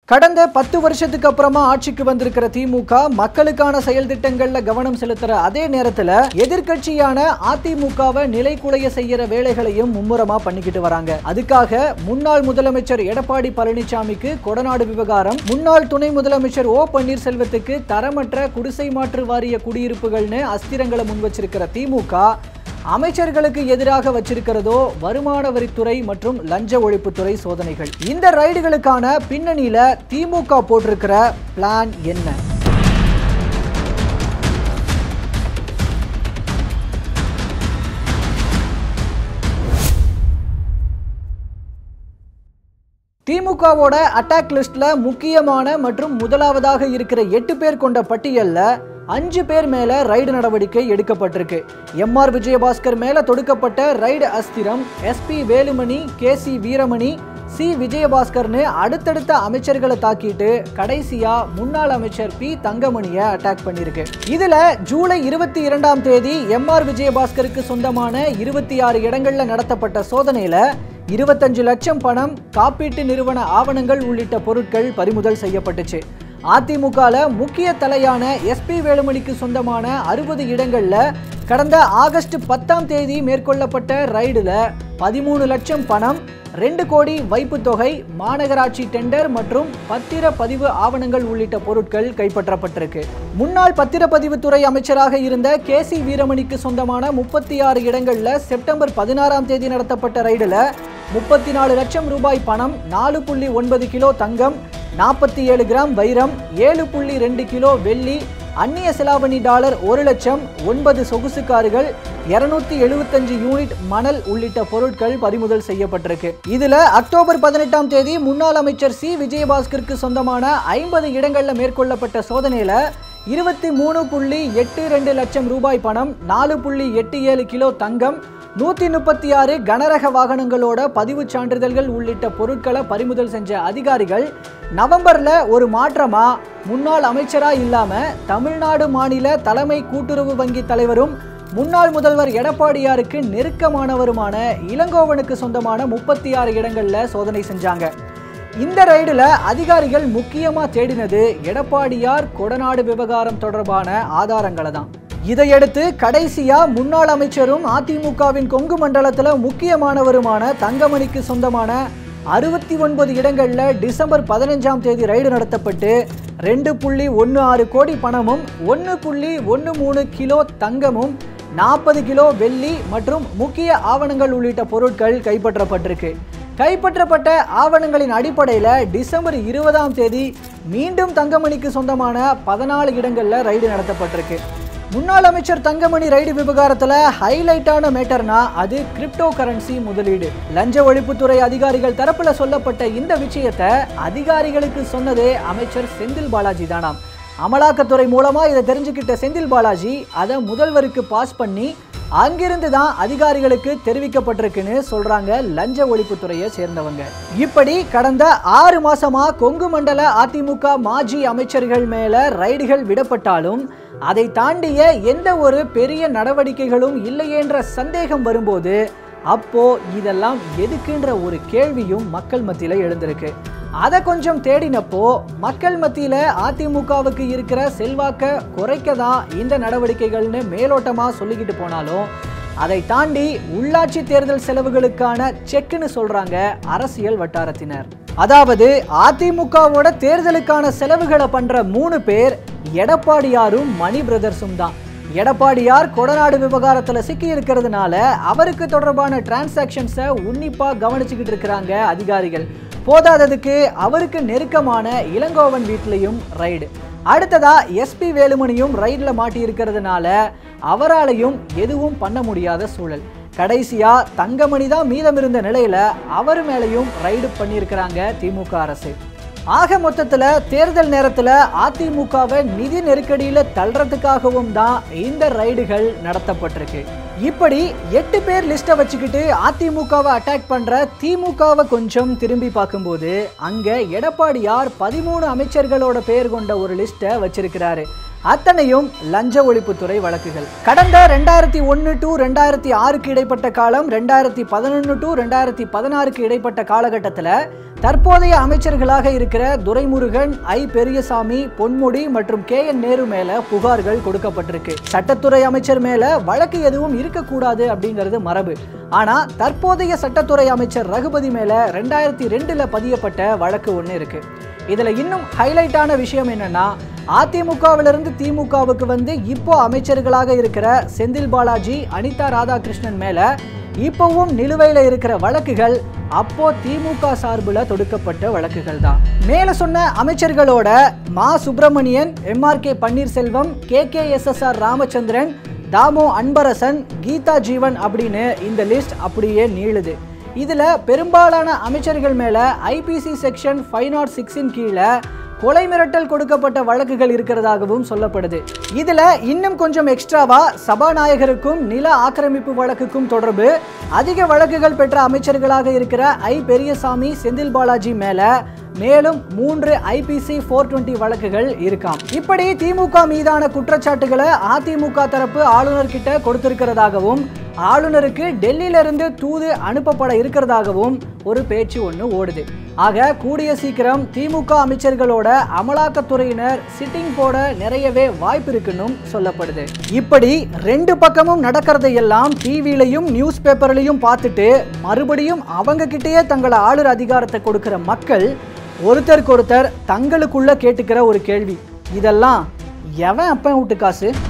கடந்த பத்து வருஷத்துக்கு அப்புறமா ஆட்சிக்கு வந்திருக்கிற திமுக மக்களுக்கான செயல் திட்டங்கள்ல கவனம் செலுத்துற அதே நேரத்துல எதிர்க்கட்சியான அதிமுகவை நிலைக்குலைய செய்யற வேலைகளையும் மும்முரமா பண்ணிக்கிட்டு வராங்க அதுக்காக முன்னாள் முதலமைச்சர் எடப்பாடி பழனிசாமிக்கு கொடநாடு விவகாரம் முன்னாள் துணை முதலமைச்சர் ஓ பன்னீர்செல்வத்துக்கு தரமற்ற குடிசை மாற்று வாரிய குடியிருப்புகள்னு அஸ்திரங்களை முன் வச்சிருக்கிற திமுக அமைச்சர்களுக்கு எதிராக வச்சிருக்கிறதோ வருமான வரித்துறை மற்றும் லஞ்ச ஒழிப்புத்துறை சோதனைகள் இந்த ரைடுகளுக்கான பின்னணியில திமுக போட்டிருக்கிற பிளான் என்ன திமுகவோட அட்டாக் லிஸ்ட்ல முக்கியமான மற்றும் முதலாவதாக இருக்கிற எட்டு பேர் கொண்ட பட்டியல்ல அஞ்சு பேர் மேல ரைடு நடவடிக்கை எடுக்கப்பட்டிருக்கு எம்ஆர் விஜயபாஸ்கர் மேல தொடுக்கப்பட்ட ரைடு அஸ்திரம் எஸ்பி வேலுமணி கே சி வீரமணி சி விஜயபாஸ்கர்னு அடுத்தடுத்த அமைச்சர்களை தாக்கிட்டு கடைசியா முன்னாள் அமைச்சர் பி தங்கமணியை அட்டாக் பண்ணியிருக்கு இதுல ஜூலை இருபத்தி இரண்டாம் தேதி எம்ஆர் விஜயபாஸ்கருக்கு சொந்தமான இருபத்தி ஆறு இடங்கள்ல நடத்தப்பட்ட சோதனையில இருபத்தஞ்சு லட்சம் பணம் காப்பீட்டு நிறுவன ஆவணங்கள் உள்ளிட்ட பொருட்கள் பறிமுதல் செய்யப்பட்டுச்சு அதிமுகல முக்கிய தலையான எஸ்பி வேலுமணிக்கு சொந்தமான அறுபது இடங்கள்ல கடந்த ஆகஸ்ட் பத்தாம் தேதி மேற்கொள்ளப்பட்ட ரைடுல பதிமூணு லட்சம் பணம் ரெண்டு கோடி வைப்புத் தொகை மாநகராட்சி டெண்டர் மற்றும் பத்திர பதிவு ஆவணங்கள் உள்ளிட்ட பொருட்கள் கைப்பற்றப்பட்டிருக்கு முன்னாள் பத்திரப்பதிவுத்துறை அமைச்சராக இருந்த கே சி வீரமணிக்கு சொந்தமான முப்பத்தி ஆறு இடங்கள்ல செப்டம்பர் பதினாறாம் தேதி நடத்தப்பட்ட ரைடுல முப்பத்தி நாலு லட்சம் ரூபாய் பணம் நாலு புள்ளி ஒன்பது கிலோ தங்கம் நாற்பத்தி ஏழு கிராம் வைரம் ஏழு புள்ளி ரெண்டு கிலோ வெள்ளி அந்நிய செலாவணி டாலர் ஒரு லட்சம் ஒன்பது சொகுசு கார்கள் இருநூத்தி எழுபத்தஞ்சு யூனிட் மணல் உள்ளிட்ட பொருட்கள் பறிமுதல் செய்யப்பட்டிருக்கு இதுல அக்டோபர் பதினெட்டாம் தேதி முன்னாள் அமைச்சர் சி விஜயபாஸ்கருக்கு சொந்தமான ஐம்பது இடங்கள்ல மேற்கொள்ளப்பட்ட சோதனையில இருபத்தி மூணு புள்ளி எட்டு ரெண்டு லட்சம் ரூபாய் பணம் நாலு புள்ளி எட்டு ஏழு கிலோ தங்கம் நூத்தி முப்பத்தி ஆறு கனரக வாகனங்களோட பதிவுச் சான்றிதழ்கள் உள்ளிட்ட பொருட்களை பறிமுதல் செஞ்ச அதிகாரிகள் நவம்பர்ல ஒரு மாற்றமா முன்னாள் அமைச்சரா இல்லாம தமிழ்நாடு மாநில தலைமை கூட்டுறவு வங்கி தலைவரும் முன்னாள் முதல்வர் எடப்பாடியாருக்கு நெருக்கமானவருமான இளங்கோவனுக்கு சொந்தமான முப்பத்தி ஆறு இடங்கள்ல சோதனை செஞ்சாங்க இந்த ரைடுல அதிகாரிகள் முக்கியமா தேடினது எடப்பாடியார் கொடநாடு விவகாரம் தொடர்பான ஆதாரங்களை தான் இதையடுத்து கடைசியா முன்னாள் அமைச்சரும் அதிமுகவின் கொங்கு மண்டலத்துல முக்கியமானவருமான தங்கமணிக்கு சொந்தமான அறுபத்தி ஒன்பது இடங்கள்ல டிசம்பர் பதினஞ்சாம் தேதி ரைடு நடத்தப்பட்டு ரெண்டு புள்ளி ஒன்று ஆறு கோடி பணமும் ஒன்று புள்ளி ஒன்று மூணு கிலோ தங்கமும் நாற்பது கிலோ வெள்ளி மற்றும் முக்கிய ஆவணங்கள் உள்ளிட்ட பொருட்கள் கைப்பற்றப்பட்டிருக்கு கைப்பற்றப்பட்ட ஆவணங்களின் அடிப்படையில் டிசம்பர் இருபதாம் தேதி மீண்டும் தங்கமணிக்கு சொந்தமான பதினாலு இடங்களில் ரைடு நடத்தப்பட்டிருக்கு முன்னாள் அமைச்சர் தங்கமணி ரைடு விவகாரத்தில் ஹைலைட்டான மேட்டர்னா அது கிரிப்டோ கரன்சி முதலீடு லஞ்ச ஒழிப்புத்துறை அதிகாரிகள் தரப்புல சொல்லப்பட்ட இந்த விஷயத்தை அதிகாரிகளுக்கு சொன்னதே அமைச்சர் செந்தில் பாலாஜி தானாம் அமலாக்கத்துறை மூலமா இதை தெரிஞ்சுக்கிட்ட செந்தில் பாலாஜி அதை முதல்வருக்கு பாஸ் பண்ணி அங்கிருந்து தான் அதிகாரிகளுக்கு தெரிவிக்கப்பட்டிருக்குன்னு சொல்றாங்க லஞ்ச ஒழிப்புத்துறையை சேர்ந்தவங்க இப்படி கடந்த ஆறு மாசமா கொங்கு மண்டல அதிமுக மாஜி அமைச்சர்கள் மேல ரைடுகள் விடப்பட்டாலும் அதை தாண்டிய எந்த ஒரு பெரிய நடவடிக்கைகளும் இல்லையென்ற சந்தேகம் வரும்போது அப்போ இதெல்லாம் எதுக்குன்ற ஒரு கேள்வியும் மக்கள் மத்தியில எழுந்திருக்கு அதை கொஞ்சம் தேடினப்போ மக்கள் மத்தியில அதிமுகவுக்கு இருக்கிற செல்வாக்க குறைக்க தான் இந்த நடவடிக்கைகள்னு மேலோட்டமா சொல்லிக்கிட்டு போனாலும் அதை தாண்டி உள்ளாட்சி தேர்தல் செலவுகளுக்கான செக்குன்னு சொல்றாங்க அரசியல் வட்டாரத்தினர் அதாவது அதிமுகவோட தேர்தலுக்கான செலவுகளை பண்ற மூணு பேர் எடப்பாடியாரும் மணி பிரதர்ஸும் தான் எடப்பாடியார் கொடநாடு விவகாரத்தில் சிக்கி இருக்கிறதுனால அவருக்கு தொடர்பான டிரான்சாக்ஷன்ஸை உன்னிப்பா கவனிச்சுக்கிட்டு இருக்கிறாங்க அதிகாரிகள் போதாததுக்கு அவருக்கு நெருக்கமான இளங்கோவன் வீட்லேயும் ரைடு அடுத்ததா எஸ்பி வேலுமணியும் ரைடில் மாட்டி இருக்கிறதுனால அவராலையும் எதுவும் பண்ண முடியாத சூழல் கடைசியா தங்கமணி தான் மீதம் இருந்த நிலையில அவர் மேலையும் ரைடு பண்ணியிருக்கிறாங்க திமுக அரசு ஆக மொத்தத்துல தேர்தல் நேரத்துல அதிமுகவை நிதி நெருக்கடியில தள்ளுறதுக்காகவும் தான் இந்த ரைடுகள் நடத்தப்பட்டிருக்கு இப்படி எட்டு பேர் லிஸ்ட்டை வச்சுக்கிட்டு அதிமுகவை அட்டாக் பண்ற திமுகவை கொஞ்சம் திரும்பி பார்க்கும்போது அங்க எடப்பாடியார் பதிமூணு அமைச்சர்களோட பெயர் கொண்ட ஒரு லிஸ்ட்டை வச்சிருக்கிறாரு அத்தனையும் லஞ்ச ஒழிப்புத்துறை வழக்குகள் கடந்த ரெண்டாயிரத்தி ஒன்று டு ரெண்டாயிரத்தி ஆறுக்கு இடைப்பட்ட காலம் ரெண்டாயிரத்தி பதினொன்று டு ரெண்டாயிரத்தி பதினாறுக்கு இடைப்பட்ட காலகட்டத்தில் தற்போதைய அமைச்சர்களாக இருக்கிற துரைமுருகன் ஐ பெரியசாமி பொன்முடி மற்றும் கே என் நேரு மேல புகார்கள் கொடுக்கப்பட்டிருக்கு சட்டத்துறை அமைச்சர் மேல வழக்கு எதுவும் இருக்கக்கூடாது அப்படிங்கிறது மரபு ஆனா தற்போதைய சட்டத்துறை அமைச்சர் ரகுபதி மேல ரெண்டாயிரத்தி ரெண்டுல பதியப்பட்ட வழக்கு ஒன்று இருக்கு இதுல இன்னும் ஹைலைட்டான விஷயம் என்னன்னா அதிமுகவிலிருந்து திமுகவுக்கு வந்து இப்போ அமைச்சர்களாக இருக்கிற செந்தில் பாலாஜி அனிதா ராதாகிருஷ்ணன் மேல இப்போவும் நிலுவையில் இருக்கிற வழக்குகள் அப்போ திமுக சார்பில் தொடுக்கப்பட்ட வழக்குகள் தான் மேல சொன்ன அமைச்சர்களோட மா சுப்பிரமணியன் எம்ஆர் கே பன்னீர்செல்வம் கே கே எஸ் எஸ் ஆர் ராமச்சந்திரன் தாமோ அன்பரசன் கீதா ஜீவன் அப்படின்னு இந்த லிஸ்ட் அப்படியே நீளுது இதுல பெரும்பாலான அமைச்சர்கள் மேல ஐபிசி செக்ஷன் ஃபைவ் நாட் சிக்ஸின் கீழே கொலை மிரட்டல் கொடுக்கப்பட்ட வழக்குகள் இருக்கிறதாகவும் சொல்லப்படுது இதுல இன்னும் கொஞ்சம் எக்ஸ்ட்ராவா சபாநாயகருக்கும் நில ஆக்கிரமிப்பு வழக்குக்கும் தொடர்பு அதிக வழக்குகள் பெற்ற அமைச்சர்களாக இருக்கிற ஐ பெரியசாமி செந்தில் பாலாஜி மேல மேலும் மூன்று ஐபிசி ஃபோர் டுவெண்ட்டி வழக்குகள் இருக்காம் இப்படி திமுக மீதான குற்றச்சாட்டுகளை அதிமுக தரப்பு ஆளுநர் கிட்ட கொடுத்திருக்கிறதாகவும் ஆளுநருக்கு டெல்லியிலிருந்து தூது அனுப்பப்பட இருக்கிறதாகவும் ஒரு பேச்சு ஒன்று ஓடுது ஆக கூடிய சீக்கிரம் திமுக அமைச்சர்களோட அமலாக்கத்துறையினர் சிட்டிங் போட நிறையவே வாய்ப்பு இருக்குன்னு சொல்லப்படுது இப்படி ரெண்டு பக்கமும் நடக்கிறதையெல்லாம் டிவிலையும் நியூஸ் பேப்பர்லையும் பார்த்துட்டு மறுபடியும் அவங்க கிட்டேயே தங்களை ஆளுநர் அதிகாரத்தை கொடுக்கிற மக்கள் ஒருத்தருக்கு ஒருத்தர் தங்களுக்குள்ள கேட்டுக்கிற ஒரு கேள்வி இதெல்லாம் எவன் அப்பன் வீட்டு காசு